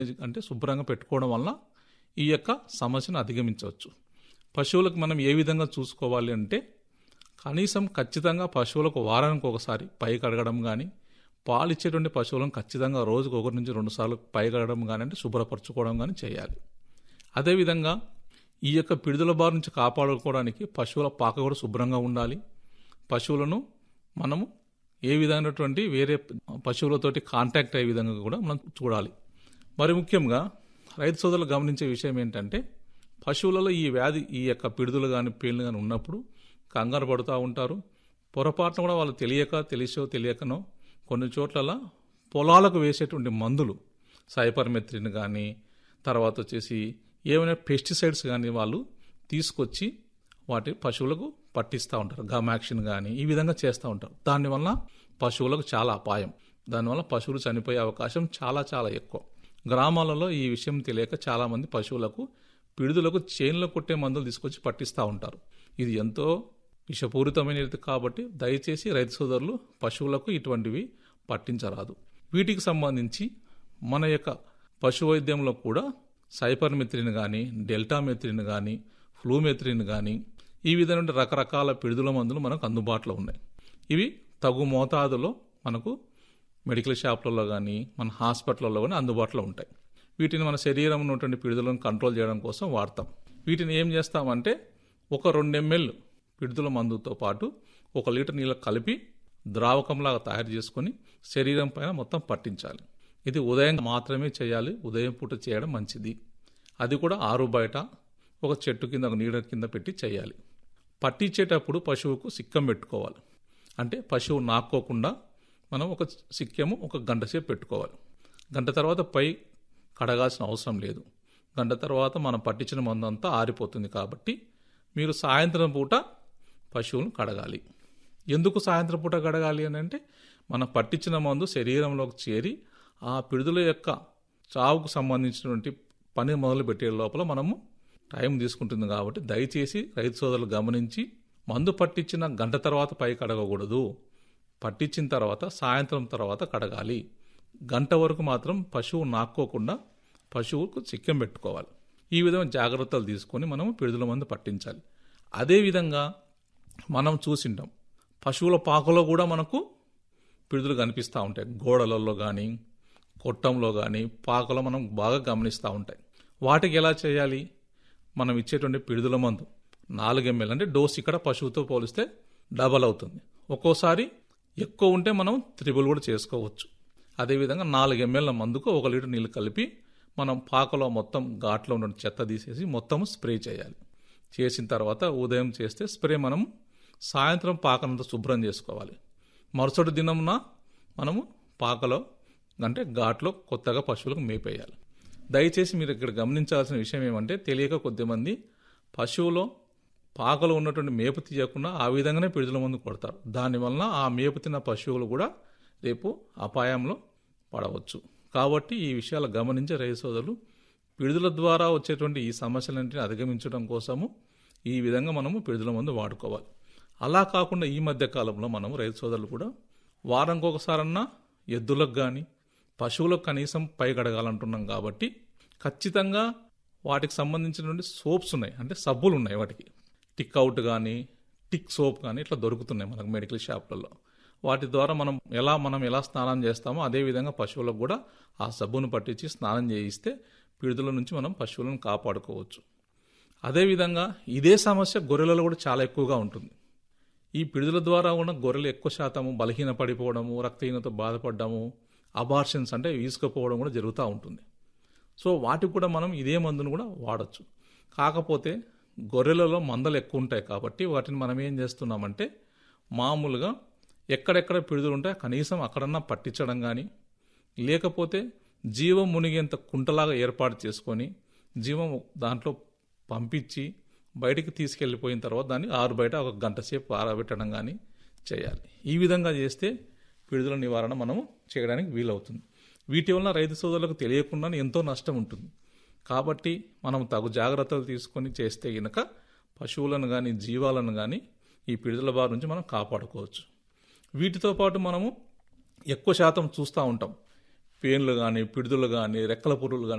అంటే శుభ్రంగా పెట్టుకోవడం వల్ల ఈ యొక్క సమస్యను అధిగమించవచ్చు పశువులకు మనం ఏ విధంగా చూసుకోవాలి అంటే కనీసం ఖచ్చితంగా పశువులకు వారానికి ఒకసారి పై కడగడం కానీ పాలు ఇచ్చేటువంటి పశువులను ఖచ్చితంగా రోజుకు ఒకటి నుంచి రెండు సార్లు పై కడగడం కానీ అంటే శుభ్రపరచుకోవడం కానీ చేయాలి అదేవిధంగా ఈ యొక్క పిడుదల బారి నుంచి కాపాడుకోవడానికి పశువుల పాక కూడా శుభ్రంగా ఉండాలి పశువులను మనము ఏ విధమైనటువంటి వేరే పశువులతోటి కాంటాక్ట్ అయ్యే విధంగా కూడా మనం చూడాలి మరి ముఖ్యంగా రైతు సోదరులు గమనించే విషయం ఏంటంటే పశువులలో ఈ వ్యాధి ఈ యొక్క పిడుదలు కానీ పేర్లు కానీ ఉన్నప్పుడు కంగారు పడుతూ ఉంటారు పొరపాటున కూడా వాళ్ళు తెలియక తెలిసో తెలియకనో కొన్ని చోట్ల పొలాలకు వేసేటువంటి మందులు సైపర్మెత్రిన్ కానీ తర్వాత వచ్చేసి ఏమైనా పెస్టిసైడ్స్ కానీ వాళ్ళు తీసుకొచ్చి వాటి పశువులకు పట్టిస్తూ ఉంటారు గమాక్షన్ కానీ ఈ విధంగా చేస్తూ ఉంటారు దానివల్ల పశువులకు చాలా అపాయం దానివల్ల పశువులు చనిపోయే అవకాశం చాలా చాలా ఎక్కువ గ్రామాలలో ఈ విషయం తెలియక చాలామంది పశువులకు పిడుదలకు చేనులో కొట్టే మందులు తీసుకొచ్చి పట్టిస్తూ ఉంటారు ఇది ఎంతో విషపూరితమైనది కాబట్టి దయచేసి రైతు సోదరులు పశువులకు ఇటువంటివి పట్టించరాదు వీటికి సంబంధించి మన యొక్క పశు వైద్యంలో కూడా సైపర్మెత్రిన్ కానీ డెల్టామెత్రిన్ కానీ ఫ్లూమెత్రిన్ కానీ ఈ విధమైన రకరకాల పిడుదల మందులు మనకు అందుబాటులో ఉన్నాయి ఇవి తగు మోతాదులో మనకు మెడికల్ షాప్లలో కానీ మన హాస్పిటల్లో కానీ అందుబాటులో ఉంటాయి వీటిని మన శరీరం ఉన్నటువంటి పిడుదలను కంట్రోల్ చేయడం కోసం వాడతాం వీటిని ఏం చేస్తామంటే ఒక రెండు ఎంఎల్ పిడుదల మందుతో పాటు ఒక లీటర్ నీళ్ళు కలిపి ద్రావకంలాగా తయారు చేసుకొని శరీరం పైన మొత్తం పట్టించాలి ఇది ఉదయం మాత్రమే చేయాలి ఉదయం పూట చేయడం మంచిది అది కూడా ఆరు బయట ఒక చెట్టు కింద ఒక నీడ కింద పెట్టి చేయాలి పట్టించేటప్పుడు పశువుకు సిక్కం పెట్టుకోవాలి అంటే పశువు నాక్కోకుండా మనం ఒక సిక్కము ఒక గంట సేపు పెట్టుకోవాలి గంట తర్వాత పై కడగాల్సిన అవసరం లేదు గంట తర్వాత మనం పట్టించిన మందు అంతా ఆరిపోతుంది కాబట్టి మీరు సాయంత్రం పూట పశువులను కడగాలి ఎందుకు సాయంత్రం పూట కడగాలి అని అంటే మనం పట్టించిన మందు శరీరంలోకి చేరి ఆ పిడుదల యొక్క చావుకు సంబంధించినటువంటి పని మొదలు పెట్టే లోపల మనము టైం తీసుకుంటుంది కాబట్టి దయచేసి రైతు సోదరులు గమనించి మందు పట్టించిన గంట తర్వాత పై కడగకూడదు పట్టించిన తర్వాత సాయంత్రం తర్వాత కడగాలి గంట వరకు మాత్రం పశువు నాక్కోకుండా పశువుకు చిక్కెం పెట్టుకోవాలి ఈ విధమైన జాగ్రత్తలు తీసుకొని మనము పిడుదల మందు పట్టించాలి అదేవిధంగా మనం చూసింటాం పశువుల పాకలో కూడా మనకు పిడుదలు కనిపిస్తూ ఉంటాయి గోడలలో కానీ కొట్టంలో కానీ పాకలో మనం బాగా గమనిస్తూ ఉంటాయి వాటికి ఎలా చేయాలి మనం ఇచ్చేటువంటి పిడుదల మందు నాలుగు ఎంఎల్ అంటే డోస్ ఇక్కడ పశువుతో పోలిస్తే డబల్ అవుతుంది ఒక్కోసారి ఎక్కువ ఉంటే మనం త్రిబుల్ కూడా చేసుకోవచ్చు అదేవిధంగా నాలుగు ఎంఎల్ మందుకు ఒక లీటర్ నీళ్ళు కలిపి మనం పాకలో మొత్తం ఘాట్లో ఉన్న చెత్త తీసేసి మొత్తం స్ప్రే చేయాలి చేసిన తర్వాత ఉదయం చేస్తే స్ప్రే మనం సాయంత్రం పాకనంతా శుభ్రం చేసుకోవాలి మరుసటి దినమున మనము పాకలో అంటే ఘాట్లో కొత్తగా పశువులకు మేపేయాలి దయచేసి మీరు ఇక్కడ గమనించాల్సిన విషయం ఏమంటే తెలియక కొద్దిమంది పశువులో పాకలో ఉన్నటువంటి మేపు తీయకుండా ఆ విధంగానే పిడుదల మందు కొడతారు దానివల్ల ఆ మేపు తిన్న పశువులు కూడా రేపు అపాయంలో పడవచ్చు కాబట్టి ఈ విషయాలు గమనించే రైతు సోదరులు పిడుదల ద్వారా వచ్చేటువంటి ఈ సమస్యలన్నింటినీ అధిగమించడం కోసము ఈ విధంగా మనము పిడుదల మందు వాడుకోవాలి అలా కాకుండా ఈ మధ్య కాలంలో మనము రైతు సోదరులు కూడా వారంకి ఒకసారన్నా ఎద్దులకు కానీ పశువులకు కనీసం పై గడగాలంటున్నాం కాబట్టి ఖచ్చితంగా వాటికి సంబంధించినటువంటి సోప్స్ ఉన్నాయి అంటే సబ్బులు ఉన్నాయి వాటికి టిక్ అవుట్ కానీ టిక్ సోప్ కానీ ఇట్లా దొరుకుతున్నాయి మనకు మెడికల్ షాప్లలో వాటి ద్వారా మనం ఎలా మనం ఎలా స్నానం చేస్తామో అదే విధంగా పశువులకు కూడా ఆ సబ్బును పట్టించి స్నానం చేయిస్తే పిడుదల నుంచి మనం పశువులను కాపాడుకోవచ్చు అదేవిధంగా ఇదే సమస్య గొర్రెలలో కూడా చాలా ఎక్కువగా ఉంటుంది ఈ పిడుదల ద్వారా ఉన్న గొర్రెలు ఎక్కువ శాతము బలహీన పడిపోవడము రక్తహీనత బాధపడము అబార్షన్స్ అంటే ఈసుకపోవడం కూడా జరుగుతూ ఉంటుంది సో వాటికి కూడా మనం ఇదే మందును కూడా వాడచ్చు కాకపోతే గొర్రెలలో మందలు ఎక్కువ ఉంటాయి కాబట్టి వాటిని మనం ఏం చేస్తున్నామంటే మామూలుగా ఎక్కడెక్కడ పిడుదలు ఉంటాయో కనీసం అక్కడన్నా పట్టించడం కానీ లేకపోతే జీవం మునిగేంత కుంటలాగా ఏర్పాటు చేసుకొని జీవం దాంట్లో పంపించి బయటికి తీసుకెళ్ళిపోయిన తర్వాత దాన్ని ఆరు బయట ఒక గంట సేపు ఆరబెట్టడం కానీ చేయాలి ఈ విధంగా చేస్తే పిడుదల నివారణ మనము చేయడానికి వీలవుతుంది వీటి వలన రైతు సోదరులకు తెలియకుండా ఎంతో నష్టం ఉంటుంది కాబట్టి మనం తగు జాగ్రత్తలు తీసుకొని చేస్తే గనక పశువులను కానీ జీవాలను కానీ ఈ పిడుదల బారి నుంచి మనం కాపాడుకోవచ్చు వీటితో పాటు మనము ఎక్కువ శాతం చూస్తూ ఉంటాం పేన్లు కానీ పిడుదలు కానీ రెక్కల పురుగులు కానీ